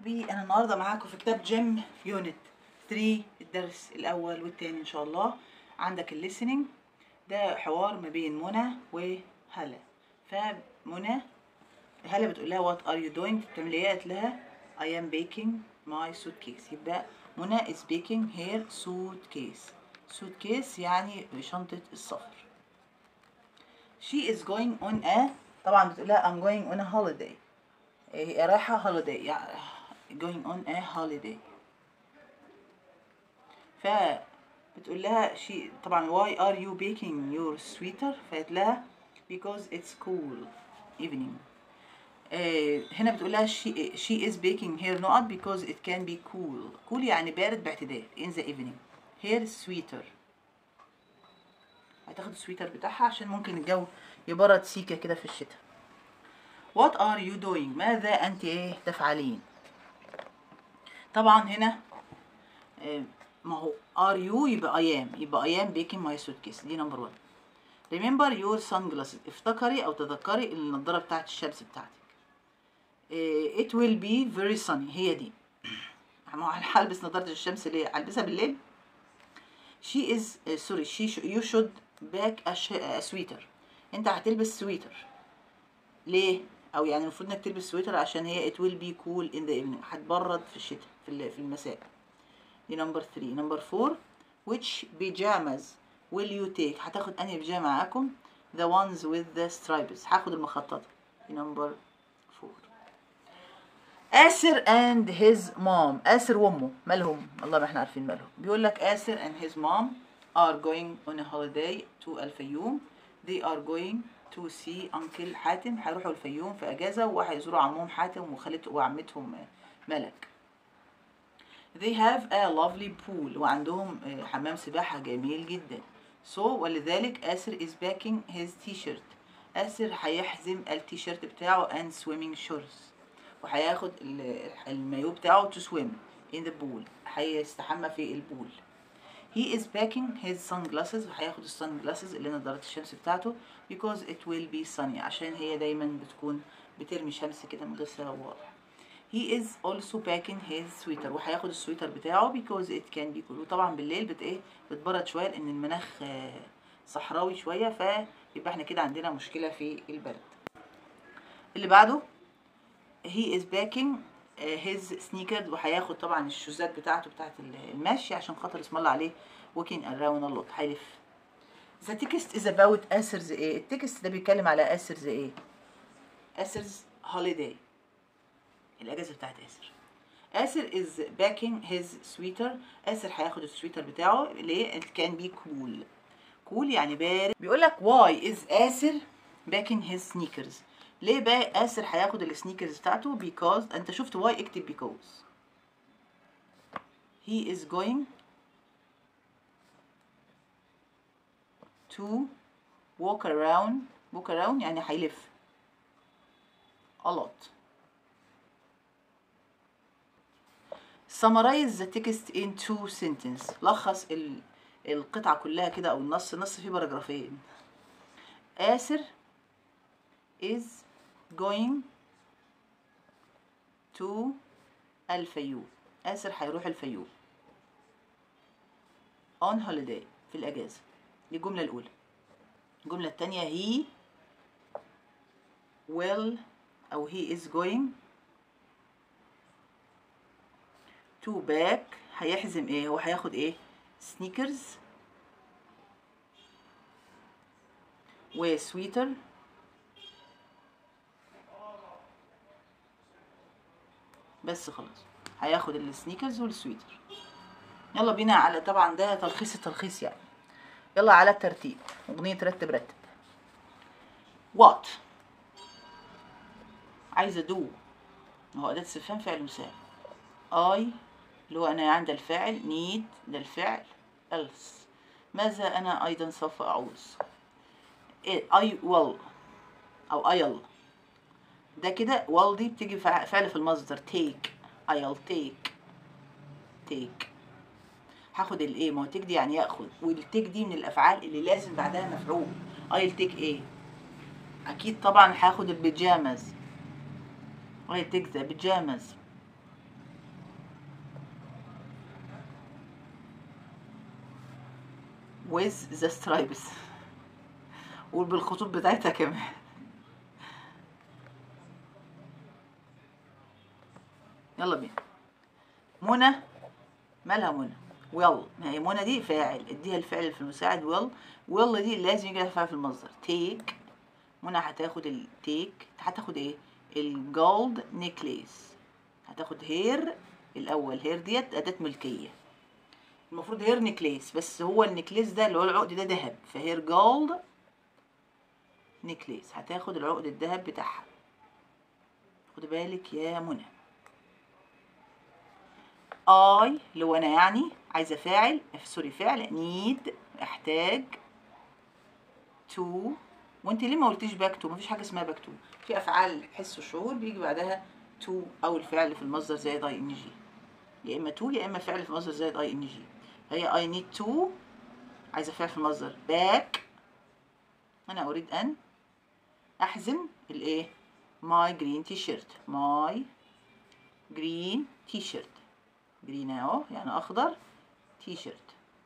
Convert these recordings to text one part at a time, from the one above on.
حبايبي انا النهارده معاكم في كتاب جيم يونت 3 الدرس الاول والثاني ان شاء الله عندك الليسننج ده حوار ما بين منى وهلا فمنى هلا بتقول لها وات ار يو دوينج بتعملي ايه قالت لها I am baking my suitcase يبقى منى is baking her suitcase suitcase يعني شنطة السفر she is going on a طبعا بتقول لها I'm going on a holiday هي رايحة holiday يعني going on a holiday ف بتقول لها she طبعا why are you baking your sweater فقالت لها because it's cool evening آه هنا بتقول لها she, she is baking her نقط because it can be cool cool يعني بارد باعتدال in the evening her sweater هتاخد السويتر بتاعها عشان ممكن الجو يبرد سيكة كده في الشتاء What are you doing ماذا أنت إيه تفعلين طبعا هنا آه، ما هو are you يبقى I am يبقى I am baking my suitcase دي نمبر 1 remember your sunglasses افتكري أو تذكري النضارة بتاعت الشمس بتاعتك آه، it will be very sunny هي دي ما هو هلبس نضارة الشمس ليه هلبسها بالليل she is uh, sorry she sh you should back a, sh a sweater انت هتلبس سويتر ليه او يعني المفروض انك تلبس سويتر عشان هي it will be cool in the evening هتبرد في الشتاء في ال- في المساء دي نمبر 3 نمبر 4 which pajamas will you take هتاخد انهي بيجامه معاكم the ones with the stripes هاخد المخططه دي نمبر 4 آسر and his mom آسر وأمه مالهم الله ما احنا عارفين مالهم بيقول لك آسر and his mom are going on a holiday to الفيوم they are going to see uncle حاتم هيروحوا الفيوم في أجازة وهيزوروا عمهم حاتم وخالته وعمتهم ملك they have a lovely pool وعندهم آه، حمام سباحة جميل جدا so ولذلك آسر is packing his t-shirt آسر هيحزم التيشيرت بتاعه and swimming shorts وهياخد ال- المايو بتاعه to swim in the pool هيستحمى في البول he is packing his sunglasses وهياخد السان جلاسز اللي نضارة الشمس بتاعته because it will be sunny عشان هي دايما بتكون بترمي شمس كده من غير سبب واضح he is also packing his sweater وهياخد السويتر بتاعه because it can be cool وطبعا بالليل بت ايه بتبرد شويه لان المناخ آه، صحراوي شويه فيبقى احنا كده عندنا مشكله في البرد اللي بعده he is packing uh, his sneakers وهياخد طبعا الشوزات بتاعته بتاعت المشي عشان خاطر اسم الله عليه walking around a lot هيلف the text is about Asher's ايه التكست ده بيتكلم على Asher's ايه Asher's holiday الاجازه بتاعت آسر آسر is packing his sweater آسر هياخد السويتر بتاعه ليه it can be cool cool يعني بارد بيقول لك why is آسر packing his sneakers ليه بقى آسر هياخد السنيكرز بتاعته because انت شفت why اكتب because he is going to walk around walk around يعني هيلف a lot summarize the text in two sentence لخص ال... القطعة كلها كده أو النص النص فيه باراجرافين آسر is going to الفيوم آسر هيروح الفيوم on holiday في الأجازة دي الجملة الأولى الجملة التانية he will أو he is going to back هيحزم ايه هو هياخد ايه سنيكرز وسويتر بس خلاص هياخد السنيكرز والسويتر يلا بينا على طبعا ده تلخيص التلخيص يعني يلا على الترتيب اغنية رتب رتب وات عايزة دو هو أداة استفهام فعل مساعد I اللي هو أنا عند الفاعل need ده الفعل else ماذا أنا أيضا سوف أعوز إيه، I will أو I'll ده كده will دي بتيجي فع- فعل في المصدر take I'll take take هاخد الايه ما هو take دي يعني ياخد والتيك دي من الافعال اللي لازم بعدها مفعول I'll take ايه اكيد طبعا هاخد البيجامز I'll take the pajamas with the stripes وبالخطوط بتاعتها كمان يلا بينا منى مالها منى ويل ما هي منى دي فاعل اديها الفعل اللي في المساعد ويل ويل دي لازم يجي لها فعل في المصدر تيك منى هتاخد التيك هتاخد ايه الجولد نيكليس هتاخد هير الاول هير ديت اداه ملكيه المفروض هير نيكليس بس هو النيكليس ده اللي هو العقد ده ذهب فهير جولد نيكليس هتاخد العقد الذهب بتاعها خد بالك يا منى اي اللي هو انا يعني عايزه فاعل سوري فعل نيد احتاج تو وانت ليه ما قلتيش باك تو مفيش حاجه اسمها باك تو في افعال حس وشعور بيجي بعدها تو او الفعل في المصدر زائد اي ان جي يا اما تو يا اما فعل في المصدر زائد اي ان جي هي اي نيد تو عايزه فعل في المصدر باك انا اريد ان احزم الايه ماي جرين تي شيرت ماي جرين تي شيرت جرين اهو يعني اخضر تي شيرت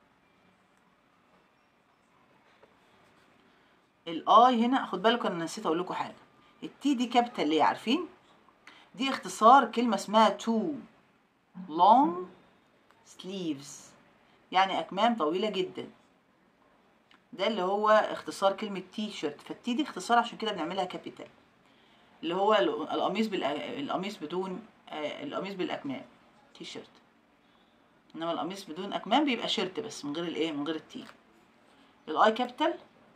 الاي هنا خد بالكم انا نسيت اقول لكم حاجه التي دي كابيتال ليه عارفين دي اختصار كلمه اسمها تو لونج سليفز يعني اكمام طويله جدا ده اللي هو اختصار كلمه تي شيرت فالتي دي اختصار عشان كده بنعملها كابيتال اللي هو القميص بال القميص بدون آه القميص بالاكمام تي شيرت انما القميص بدون اكمام بيبقى شيرت بس من غير الايه من غير التي الاي كابيتال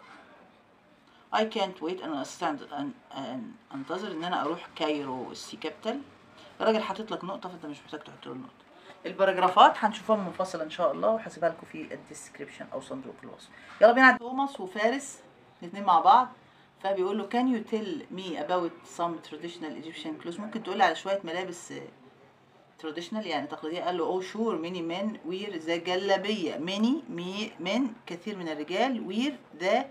I can't wait انا استعد أن أن انتظر ان انا اروح كايرو السي كابيتال الراجل حاطط لك نقطه فانت مش محتاج تحط له النقطه الباراجرافات هنشوفها منفصله ان شاء الله وهسيبها لكم في الديسكريبشن او صندوق الوصف يلا بينا توماس وفارس الاثنين مع بعض فبيقول له can you tell me about some traditional Egyptian clothes ممكن تقول لي على شويه ملابس تراديشنال يعني تقليديه قال له او شور ميني مان وير ذا جلابيه ميني مي من كثير من الرجال وير ذا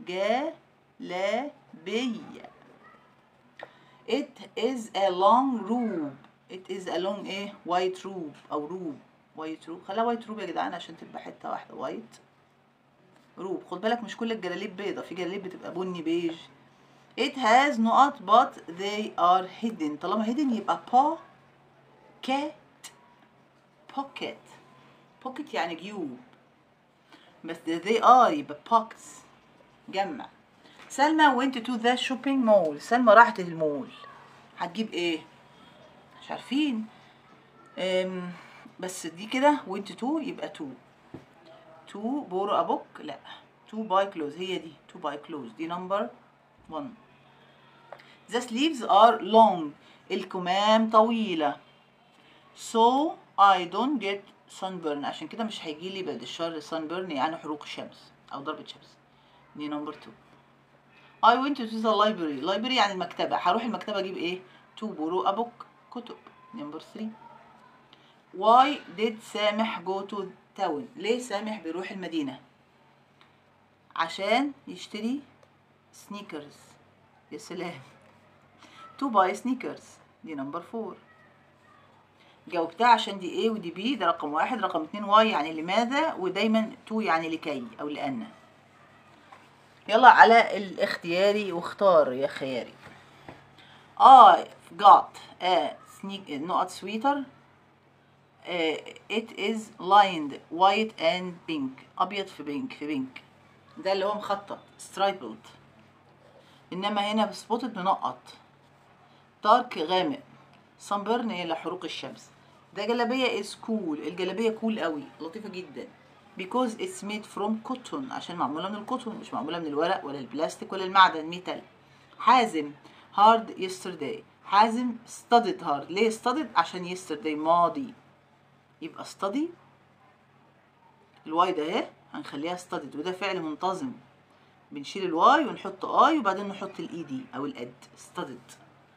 جلابيه it is a long robe it is a long ايه white robe او روب white robe خليها white robe يا جدعان عشان تبقى حته واحده white روب خد بالك مش كل الجلاليب بيضه في جلاليب بتبقى بني بيج it has نقط but they are hidden طالما hidden يبقى با كات pocket pocket يعني جيوب بس they are يبقى pockets جمع سلمى went to the shopping mall سلمى راحت المول هتجيب ايه مش عارفين أم بس دي كده went to يبقى to to borrow a book لا to buy clothes هي دي to buy clothes دي number one the sleeves are long الكمام طويلة so I don't get sunburn عشان كده مش هيجي لي بعد الشر sunburn يعني حروق الشمس او ضربة شمس دي نمبر 2 I went to the library library يعني المكتبة هروح المكتبة اجيب ايه to borrow a book كتب نمبر 3 why did سامح go to town ليه سامح بيروح المدينة عشان يشتري سنيكرز يا سلام to buy sneakers دي نمبر 4 جاوبتها عشان دي ايه ودي بي ده رقم واحد رقم اتنين واي يعني لماذا ودايما تو يعني لكي او لأن يلا على الاختياري واختار يا خياري I got a sneak نقط sweater uh, it is lined white and pink ابيض في بينك في بينك ده اللي هو مخطط striped انما هنا سبوتد منقط دارك غامق sunburn الى حروق الشمس ده جلابية is cool الجلابية كول cool قوي لطيفة جدا because it's made from cotton عشان معمولة من القطن مش معمولة من الورق ولا البلاستيك ولا المعدن ميتال حازم hard yesterday حازم studied hard ليه studied عشان yesterday ماضي يبقى study الواي ده اهي هنخليها studied وده فعل منتظم بنشيل الواي ونحط اي وبعدين نحط الاي دي او الاد studied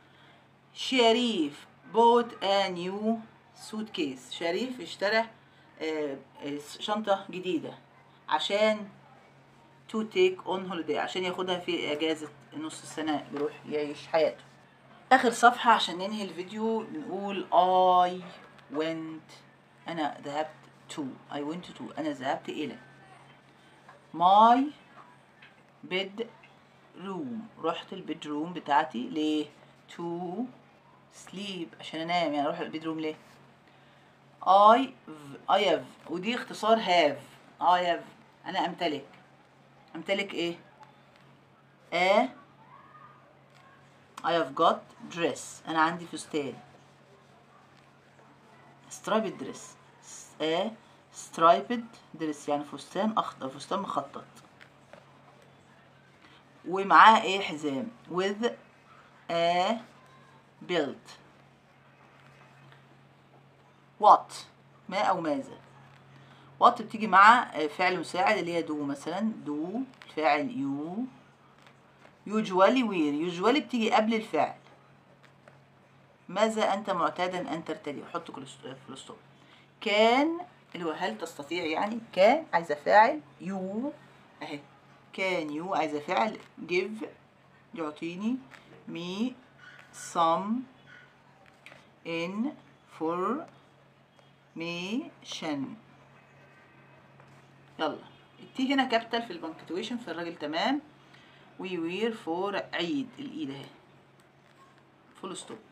شريف bought a new suitcase شريف اشترى شنطة جديدة عشان to take on holiday عشان ياخدها في اجازة نص السنة بيروح يعيش حياته اخر صفحة عشان ننهي الفيديو نقول I went انا ذهبت to I went to انا ذهبت الى my bed room رحت البيد روم بتاعتي ليه to sleep عشان انام يعني اروح البيد روم ليه I I have ودي اختصار have I have انا امتلك امتلك ايه a I have got dress انا عندي فستان striped dress a striped dress يعني فستان اخضر فستان مخطط ومعاه ايه حزام with a belt what ما او ماذا what بتيجي مع فعل مساعد اللي هي do مثلا do الفاعل you usually wear usually بتيجي قبل الفعل ماذا أنت معتادا أن ترتدي حط فول ستوب كان اللي هو هل تستطيع يعني كان عايزة فاعل يو أهي كان يو عايزة فاعل give يعطيني me some information يلا التي هنا كابيتال في البنكتويشن في الراجل تمام وي وير فور عيد الايد اهي فول ستوب